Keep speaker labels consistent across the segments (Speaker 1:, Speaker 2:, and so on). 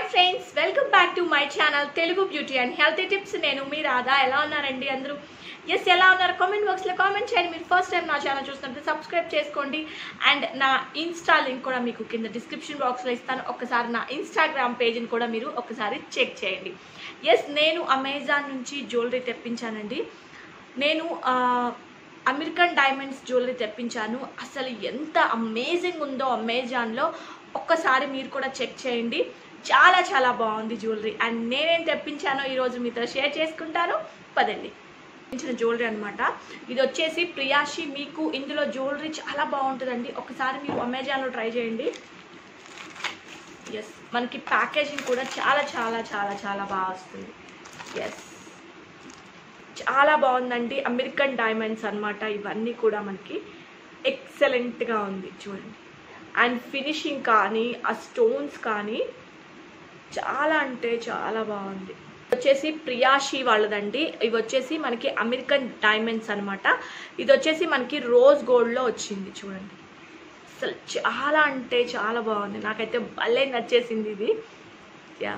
Speaker 1: friends welcome back to my channel Telugu beauty and healthy tips నేను మీ రాధా ఎలా ఉన్నారండి అందరూ ఎస్ ఎలా ఉన్నారు కామెంట్ బాక్స్లో కామెంట్ చేయండి మీరు ఫస్ట్ టైం నా ఛానల్ చూసినప్పుడు సబ్స్క్రైబ్ చేసుకోండి అండ్ నా ఇన్స్టా లింక్ కూడా మీకు కింద డిస్క్రిప్షన్ బాక్స్లో ఇస్తాను ఒకసారి నా ఇన్స్టాగ్రామ్ పేజ్ని కూడా మీరు ఒకసారి చెక్ చేయండి ఎస్ నేను అమెజాన్ నుంచి జ్యువెలరీ తెప్పించానండి నేను ఆ, అమెరికన్ డైమండ్స్ జ్యువెలరీ తెప్పించాను అసలు ఎంత అమేజింగ్ ఉందో అమెజాన్లో ఒక్కసారి మీరు కూడా చెక్ చేయండి చాలా చాలా బాగుంది జ్యువెలరీ అండ్ నేనేం తెప్పించానో ఈరోజు మీతో షేర్ చేసుకుంటాను పదండి తెప్పించిన జ్యువెలరీ అనమాట ఇది వచ్చేసి ప్రియాషి మీకు ఇందులో జ్యువెలరీ చాలా బాగుంటుందండి ఒకసారి మీరు అమెజాన్లో ట్రై చేయండి ఎస్ మనకి ప్యాకేజింగ్ కూడా చాలా చాలా చాలా చాలా బాగా వస్తుంది ఎస్ చాలా బాగుందండి అమెరికన్ డైమండ్స్ అన్నమాట ఇవన్నీ కూడా మనకి ఎక్సలెంట్గా ఉంది చూడండి అండ్ ఫినిషింగ్ కానీ ఆ స్టోన్స్ కానీ చాలా అంటే చాలా బాగుంది వచ్చేసి ప్రియాషి వాళ్ళదండి ఇవి వచ్చేసి మనకి అమెరికన్ డైమండ్స్ అన్నమాట ఇది వచ్చేసి మనకి రోజ్ గోల్డ్లో వచ్చింది చూడండి అసలు చాలా అంటే చాలా బాగుంది నాకైతే భలే నచ్చేసింది ఇది యా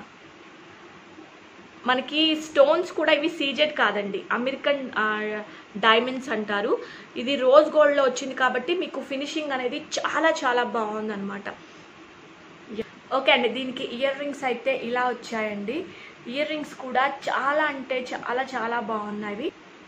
Speaker 1: మనకి స్టోన్స్ కూడా ఇవి సీజెడ్ కాదండి అమెరికన్ డైమండ్స్ అంటారు ఇది రోజ్ గోల్డ్లో వచ్చింది కాబట్టి మీకు ఫినిషింగ్ అనేది చాలా చాలా బాగుంది అనమాట ఓకే అండి దీనికి ఇయర్ రింగ్స్ అయితే ఇలా వచ్చాయండి ఇయర్ రింగ్స్ కూడా చాలా అంటే చాలా చాలా బాగున్నాయి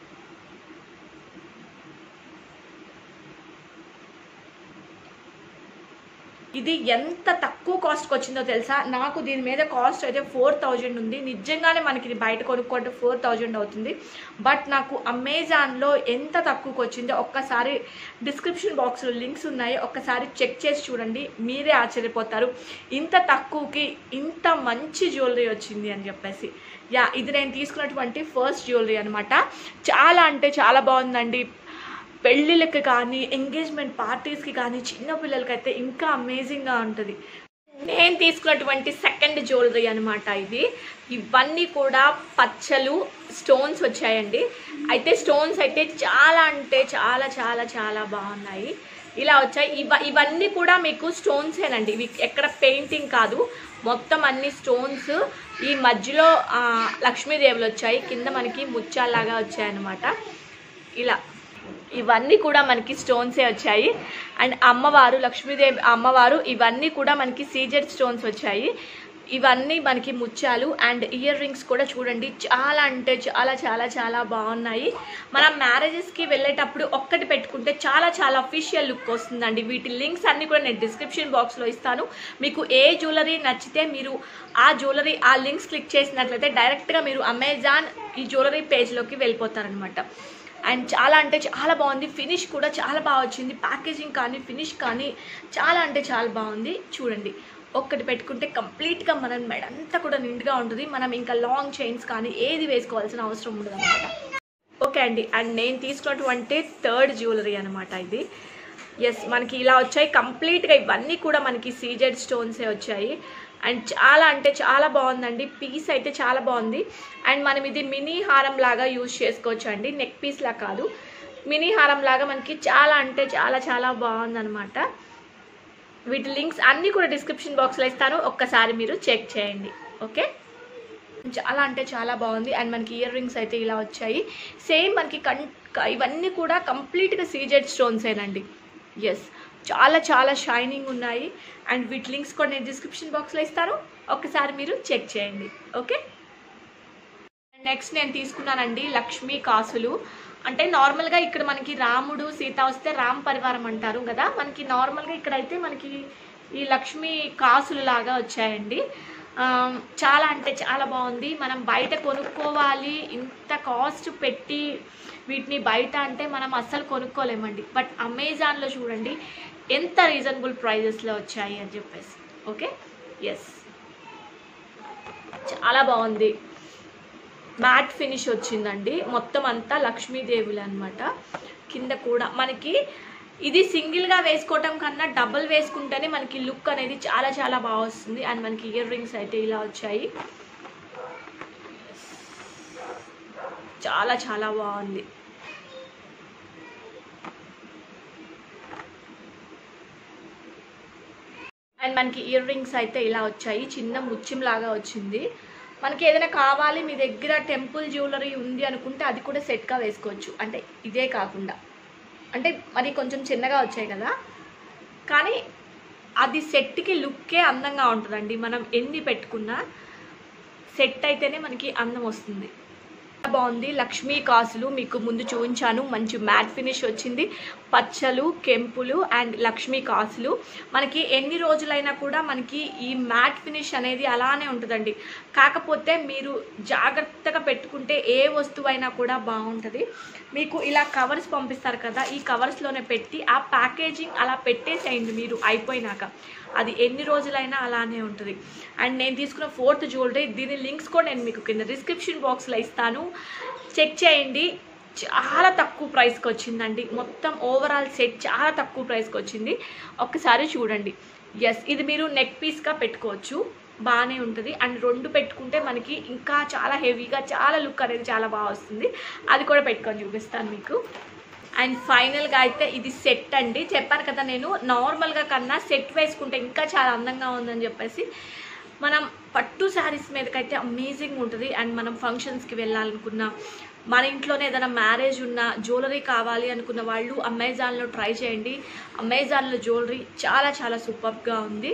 Speaker 1: ఇది ఎంత తక్కువ కాస్ట్కి వచ్చిందో తెలుసా నాకు దీని మీద కాస్ట్ అయితే ఫోర్ థౌజండ్ ఉంది నిజంగానే మనకి ఇది బయట కొనుక్కుంటే ఫోర్ థౌజండ్ అవుతుంది బట్ నాకు అమెజాన్లో ఎంత తక్కువకి వచ్చిందో ఒక్కసారి డిస్క్రిప్షన్ బాక్స్లో లింక్స్ ఉన్నాయి ఒక్కసారి చెక్ చేసి చూడండి మీరే ఆశ్చర్యపోతారు ఇంత తక్కువకి ఇంత మంచి జ్యువెలరీ వచ్చింది అని చెప్పేసి యా ఇది నేను తీసుకున్నటువంటి ఫస్ట్ జ్యువెలరీ అనమాట చాలా అంటే చాలా బాగుందండి పెళ్ళిళ్ళకి కానీ ఎంగేజ్మెంట్ పార్టీస్కి కానీ చిన్న పిల్లలకైతే ఇంకా అమేజింగ్గా ఉంటుంది నేను తీసుకున్నటువంటి సెకండ్ జ్యువెలరీ అనమాట ఇది ఇవన్నీ కూడా పచ్చలు స్టోన్స్ వచ్చాయండి అయితే స్టోన్స్ అయితే చాలా అంటే చాలా చాలా చాలా బాగున్నాయి ఇలా వచ్చాయి ఇవ ఇవన్నీ కూడా మీకు స్టోన్సేనండి ఇవి ఎక్కడ పెయింటింగ్ కాదు మొత్తం అన్ని స్టోన్స్ ఈ మధ్యలో ఆ, లక్ష్మీదేవులు వచ్చాయి కింద మనకి ముత్యాల్లాగా వచ్చాయన్నమాట ఇలా ఇవన్నీ కూడా మనకి స్టోన్సే వచ్చాయి అండ్ అమ్మవారు లక్ష్మీదేవి అమ్మవారు ఇవన్నీ కూడా మనకి సీజెడ్ స్టోన్స్ వచ్చాయి ఇవన్నీ మనకి ముత్యాలు అండ్ ఇయర్ రింగ్స్ కూడా చూడండి చాలా అంటే చాలా చాలా చాలా బాగున్నాయి మనం మ్యారేజెస్కి వెళ్ళేటప్పుడు ఒక్కటి పెట్టుకుంటే చాలా చాలా అఫీషియల్ లుక్ వస్తుందండి వీటి లింక్స్ అన్ని కూడా నేను డిస్క్రిప్షన్ బాక్స్లో ఇస్తాను మీకు ఏ జ్యువెలరీ నచ్చితే మీరు ఆ జ్యువెలరీ ఆ లింక్స్ క్లిక్ చేసినట్లయితే డైరెక్ట్గా మీరు అమెజాన్ ఈ జ్యువెలరీ పేజ్లోకి వెళ్ళిపోతారనమాట అండ్ చాలా అంటే చాలా బాగుంది ఫినిష్ కూడా చాలా బాగా వచ్చింది ప్యాకేజింగ్ కానీ ఫినిష్ కానీ చాలా అంటే చాలా బాగుంది చూడండి ఒక్కటి పెట్టుకుంటే కంప్లీట్గా మన మెడంతా కూడా నిండుగా ఉంటుంది మనం ఇంకా లాంగ్ చైన్స్ కానీ ఏది వేసుకోవాల్సిన అవసరం ఉండదు అనమాట ఓకే అండి అండ్ నేను తీసుకున్నటువంటి థర్డ్ జ్యువెలరీ అనమాట ఇది ఎస్ మనకి ఇలా వచ్చాయి కంప్లీట్గా ఇవన్నీ కూడా మనకి సీజెడ్ స్టోన్సే వచ్చాయి అండ్ చాలా అంటే చాలా బాగుందండి పీస్ అయితే చాలా బాగుంది అండ్ మనం ఇది మినీ హారం లాగా యూజ్ చేసుకోవచ్చు అండి నెక్ పీస్ లా కాదు మినీ హారం లాగా మనకి చాలా అంటే చాలా చాలా బాగుందన్నమాట వీటి లింక్స్ అన్నీ కూడా డిస్క్రిప్షన్ బాక్స్లో ఇస్తాను ఒక్కసారి మీరు చెక్ చేయండి ఓకే చాలా అంటే చాలా బాగుంది అండ్ మనకి ఇయర్ రింగ్స్ అయితే ఇలా వచ్చాయి సేమ్ మనకి కన్ క- ఇవన్నీ కూడా కంప్లీట్గా సీజెడ్ స్టోన్సేనండి ఎస్ చాలా చాలా షైనింగ్ ఉన్నాయి అండ్ వీటి లింక్స్ కూడా నేను డిస్క్రిప్షన్ బాక్స్లో ఇస్తాను ఒక్కసారి మీరు చెక్ చేయండి ఓకే నెక్స్ట్ నేను తీసుకున్నానండి లక్ష్మీ కాసులు అంటే నార్మల్గా ఇక్కడ మనకి రాముడు సీత వస్తే రామ్ పరివారం అంటారు కదా మనకి నార్మల్గా ఇక్కడైతే మనకి ఈ లక్ష్మీ కాసులు లాగా వచ్చాయండి ఆ, చాలా అంటే చాలా బాగుంది మనం బయట కొనుక్కోవాలి ఇంత కాస్ట్ పెట్టి వీటిని బయట అంటే మనం అస్సలు కొనుక్కోలేమండి బట్ అమెజాన్లో చూడండి ఎంత రీజనబుల్ ప్రైజెస్లో వచ్చాయి అని చెప్పేసి ఓకే ఎస్ చాలా బాగుంది మ్యాట్ ఫినిష్ వచ్చిందండి మొత్తం అంతా లక్ష్మీదేవులు అనమాట కింద కూడా మనకి ఇది సింగిల్గా వేసుకోవటం కన్నా డబుల్ వేసుకుంటేనే మనకి లుక్ అనేది చాలా చాలా బాగా వస్తుంది అండ్ మనకి ఇయర్ రింగ్స్ అయితే ఇలా వచ్చాయి చాలా చాలా బాగుంది అండ్ మనకి ఇయర్ రింగ్స్ అయితే ఇలా వచ్చాయి చిన్న ముత్యం లాగా వచ్చింది మనకి ఏదైనా కావాలి మీ దగ్గర టెంపుల్ జ్యువెలరీ ఉంది అనుకుంటే అది కూడా సెట్గా వేసుకోవచ్చు అంటే ఇదే కాకుండా అంటే మరి కొంచెం చిన్నగా వచ్చాయి కదా కానీ అది సెట్కి లుక్కే అందంగా ఉంటుందండి మనం ఎన్ని పెట్టుకున్నా సెట్ అయితేనే మనకి అందం వస్తుంది బాగుంది లక్ష్మీ కాసులు మీకు ముందు చూపించాను మంచి మ్యాట్ ఫినిష్ వచ్చింది పచ్చలు కెంపులు అండ్ లక్ష్మీ కాసులు మనకి ఎన్ని రోజులైనా కూడా మనకి ఈ మ్యాట్ ఫినిష్ అనేది అలానే ఉంటుందండి కాకపోతే మీరు జాగ్రత్తగా పెట్టుకుంటే ఏ వస్తువైనా కూడా బాగుంటుంది మీకు ఇలా కవర్స్ పంపిస్తారు కదా ఈ కవర్స్లోనే పెట్టి ఆ ప్యాకేజింగ్ అలా పెట్టేసేయండి మీరు అయిపోయినాక అది ఎన్ని రోజులైనా అలానే ఉంటుంది అండ్ నేను తీసుకున్న ఫోర్త్ జ్యువెలరీ దీని లింక్స్ కూడా నేను మీకు కింద డిస్క్రిప్షన్ బాక్స్లో ఇస్తాను చెక్ చేయండి చాలా తక్కువ ప్రైస్కి వచ్చిందండి మొత్తం ఓవరాల్ సెట్ చాలా తక్కువ ప్రైస్కి వచ్చింది ఒక్కసారి చూడండి ఎస్ ఇది మీరు నెక్ పీస్గా పెట్టుకోవచ్చు బాగానే ఉంటుంది అండ్ రెండు పెట్టుకుంటే మనకి ఇంకా చాలా హెవీగా చాలా లుక్ అనేది చాలా బాగా వస్తుంది అది కూడా పెట్టుకొని చూపిస్తాను మీకు అండ్ ఫైనల్గా అయితే ఇది సెట్ అండి చెప్పాను కదా నేను నార్మల్గా కన్నా సెట్ వేసుకుంటే ఇంకా చాలా అందంగా ఉందని చెప్పేసి మనం పట్టు శారీస్ మీదకైతే అమేజింగ్ ఉంటుంది అండ్ మనం ఫంక్షన్స్కి వెళ్ళాలనుకున్నా మన ఇంట్లోనే ఏదైనా మ్యారేజ్ ఉన్న జ్యువెలరీ కావాలి అనుకున్న వాళ్ళు అమెజాన్లో ట్రై చేయండి అమెజాన్లో జ్యువెలరీ చాలా చాలా సూపర్గా ఉంది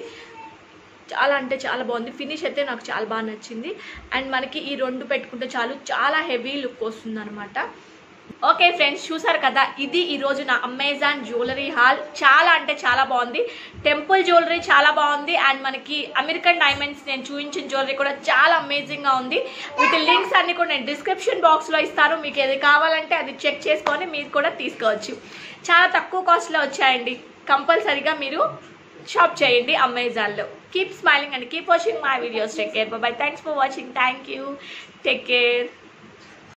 Speaker 1: చాలా అంటే చాలా బాగుంది ఫినిష్ అయితే నాకు చాలా బాగా నచ్చింది అండ్ మనకి ఈ రెండు పెట్టుకుంటే చాలు చాలా హెవీ లుక్ వస్తుంది అనమాట ఓకే ఫ్రెండ్స్ చూసారు కదా ఇది ఈరోజు నా అమెజాన్ జ్యువెలరీ హాల్ చాలా అంటే చాలా బాగుంది టెంపుల్ జ్యువెలరీ చాలా బాగుంది అండ్ మనకి అమెరికన్ డైమండ్స్ నేను చూపించిన జ్యువెలరీ కూడా చాలా అమేజింగ్గా ఉంది వీటి లింక్స్ అన్ని కూడా నేను డిస్క్రిప్షన్ బాక్స్లో ఇస్తాను మీకు ఏది కావాలంటే అది చెక్ చేసుకొని మీరు కూడా తీసుకోవచ్చు చాలా తక్కువ కాస్ట్లో వచ్చాయండి కంపల్సరీగా మీరు షాప్ చేయండి అమెజాన్లో keep smiling and keep watching my videos take care bye thanks for watching thank you take care